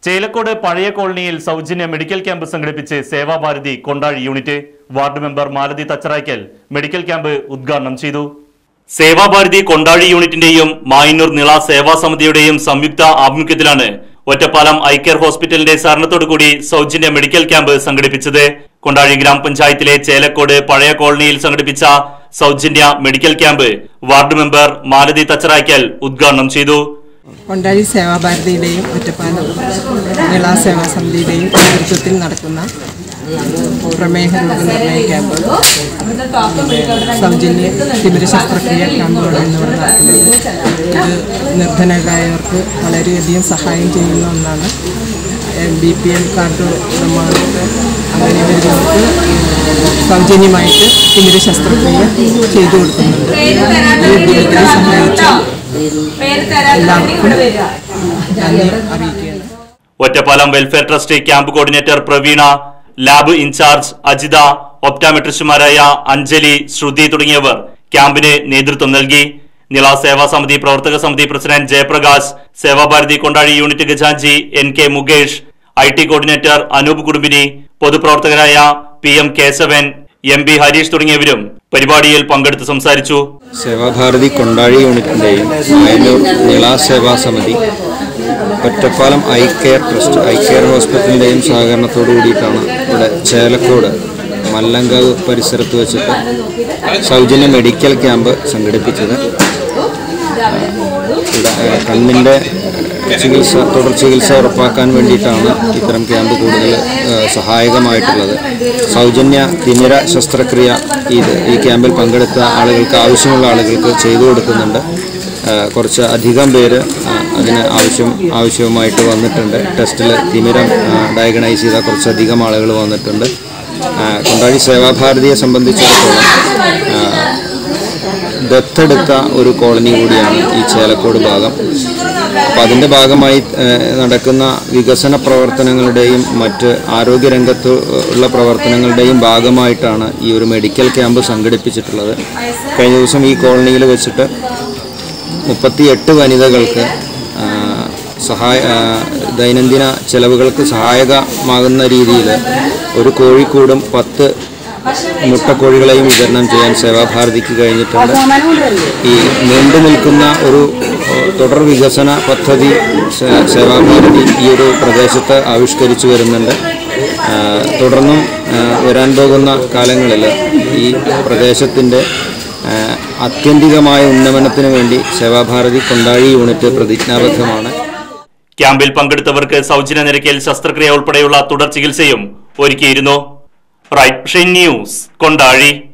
ചേലക്കോട് പഴയ കോളനിയിൽ സൗജന്യ മെഡിക്കൽ ക്യാമ്പ് സംഘടിപ്പിച്ച് Seva Bharati Kondazhi unit ward member Malathi Thacharaykkal medical camp ഉദ്ഘാടനം ചെയ്തു സേവാഭാരതി കൊണ്ടാഴി യൂണിറ്റിന്റെയും മായന്നൂർ നിള സേവാ സമിതിയുടെയും സംയുക്ത ആഭിമുഖ്യത്തിലാണ് ഒറ്റപ്പാലം ഐക്യർ ഹോസ്പിറ്റലിന്റെ സഹകരണത്തോടുകൂടി സൗജന്യ മെഡിക്കൽ ക്യാമ്പ് സംഘടിപ്പിച്ചത് കൊണ്ടാഴി ഗ്രാമപഞ്ചായത്തിലെ ചേലക്കോട് പഴയ കോളനിയിൽ സംഘടിപ്പിച്ച സൗജന്യ medical camp ward member Malathi Thacharaykkal ഉദ്ഘാടനം ചെയ്തു കൊണ്ടാഴി സേവാഭാരതിയുടെയും ഒറ്റപ്പാലം നിള സേവാ സമിതിയുടെയും നേതൃത്വത്തിൽ നടക്കുന്ന പ്രമേഹ രോഗനിർണയ ക്യാമ്പ് സൗജന്യ തിമിര ശസ്ത്രക്രിയ ക്യാമ്പുകൾ എന്നിവിടെ നടക്കുന്നത് ഇത് നിർധനരായവർക്ക് വളരെയധികം സഹായം ചെയ്യുന്ന ഒന്നാണ് ബി പി എൽ കാർഡ് ഉടമകൾക്ക് അങ്ങനെ വരുന്നവർക്ക് സൗജന്യമായിട്ട് തിമിര ശസ്ത്രക്രിയ ചെയ്തു കൊടുക്കുന്നുണ്ട് ഈ ഉദ്യമത്തിൽ സഹായിച്ച എല്ലാവർക്കും നന്ദി അറിയിക്കുകയാണ് Ottapalam welfare trust camp coordinator Praveena lab in charge Ajitha ഒപ്റ്റാമെട്രിസ്റ്റുമാരായ അഞ്ജലി ശ്രുതി തുടങ്ങിയവർ ക്യാമ്പിന് നേതൃത്വം നൽകി നിള സേവാ സമിതി പ്രവർത്തക സമിതി പ്രസിഡന്റ് ജയപ്രകാശ് സേവാഭാരതി കൊണ്ടാഴി യൂണിറ്റ് ഖജാൻജി N K Mukesh I T coordinator Anoop കുടുംബിനി പൊതുപ്രവർത്തകരായ P M Keshavan M B Harish തുടങ്ങിയവരും പരിപാടിയിൽ പങ്കെടുത്ത് സംസാരിച്ചു Seva Bharati Kondazhy യൂണിറ്റിൻ്റെയും Mayannur Nila Seva Samithi Ottapalam eye care trust eye care ഹോസ്പിറ്റലിൻ്റെയും സഹകരണത്തോടു കൂടിയിട്ടാണ് ഇവിടെ ചേലക്കോട് മല്ലങ്കാവ് പരിസരത്ത് വെച്ചിട്ട് സൗജന്യ മെഡിക്കൽ ക്യാമ്പ് സംഘടിപ്പിച്ചത് ഇവിടെ ഏഹ്, കണ്ണിൻ്റെ ചികിത്സ തുടർ ചികിത്സ ഉറപ്പാക്കാൻ വേണ്ടിയിട്ടാണ് ഇത്തരം ക്യാമ്പ് കൂടുതൽ ഏഹ്, സഹായകമായിട്ടുള്ളത് സൗജന്യ തിമിര ശസ്ത്രക്രിയ ഇത് ഈ ക്യാമ്പിൽ പങ്കെടുത്ത ആളുകൾക്ക് ആവശ്യമുള്ള ആളുകൾക്ക് ചെയ്തു കൊടുക്കുന്നുണ്ട് ഏഹ്, കുറച്ച് അധികം പേര് ഏഹ്, അതിന് ആവശ്യം ആവശ്യവുമായിട്ട് വന്നിട്ടുണ്ട് ടെസ്റ്റിൽ തിമിരം ഡയഗ്നൈസ് ചെയ്ത കുറച്ചധികം ആളുകൾ വന്നിട്ടുണ്ട് ഏഹ്, കൊണ്ടാഴി സേവാഭാരതിയെ സംബന്ധിച്ചിടത്തോളം ഏഹ്, ദത്തെടുത്ത ഒരു കോളനി കൂടിയാണ് ഈ ചേലക്കോട് ഭാഗം അപ്പം അതിൻ്റെ ഭാഗമായി ഏഹ്, നടക്കുന്ന വികസന പ്രവർത്തനങ്ങളുടെയും മറ്റ് ആരോഗ്യരംഗത്ത് ഉള്ള പ്രവർത്തനങ്ങളുടെയും ഭാഗമായിട്ടാണ് ഈ ഒരു മെഡിക്കൽ ക്യാമ്പ് സംഘടിപ്പിച്ചിട്ടുള്ളത് കഴിഞ്ഞ ദിവസം ഈ കോളനിയിൽ വെച്ചിട്ട് മുപ്പത്തിയെട്ട് വനിതകൾക്ക് ആ, സഹായ ആ, ദൈനംദിന ചെലവുകൾക്ക് സഹായകമാകുന്ന രീതിയിൽ ഒരു കോഴിക്കൂടും പത്ത് മുട്ടക്കോഴികളെയും വിതരണം ചെയ്യാൻ സേവാഭാരതിക്ക് കഴിഞ്ഞിട്ടുണ്ട് ഈ നീണ്ടു നിൽക്കുന്ന ഒരു ഏ, തുടർ വികസന പദ്ധതി സേ- സേവാഭാരതി ഈ ഒരു പ്രദേശത്ത് ആവിഷ്കരിച്ചു വരുന്നുണ്ട് ആ, തുടർന്നും ആ, വരാൻ പോകുന്ന കാലങ്ങളിൽ ഈ പ്രദേശത്തിൻ്റെ ആ, ആത്യന്തികമായ ഉന്നമനത്തിന് വേണ്ടി സേവാഭാരതി കൊണ്ടാഴി യൂണിറ്റ് പ്രതിജ്ഞാബദ്ധമാണ് ക്യാമ്പിൽ പങ്കെടുത്തവർക്ക് സൗജന്യ നിരക്കിൽ ശസ്ത്രക്രിയ ഉൾപ്പെടെയുള്ള തുടർ ചികിത്സയും ഒരുക്കിയിരുന്നു റൈറ്റ് ന്യൂസ് കൊണ്ടാഴി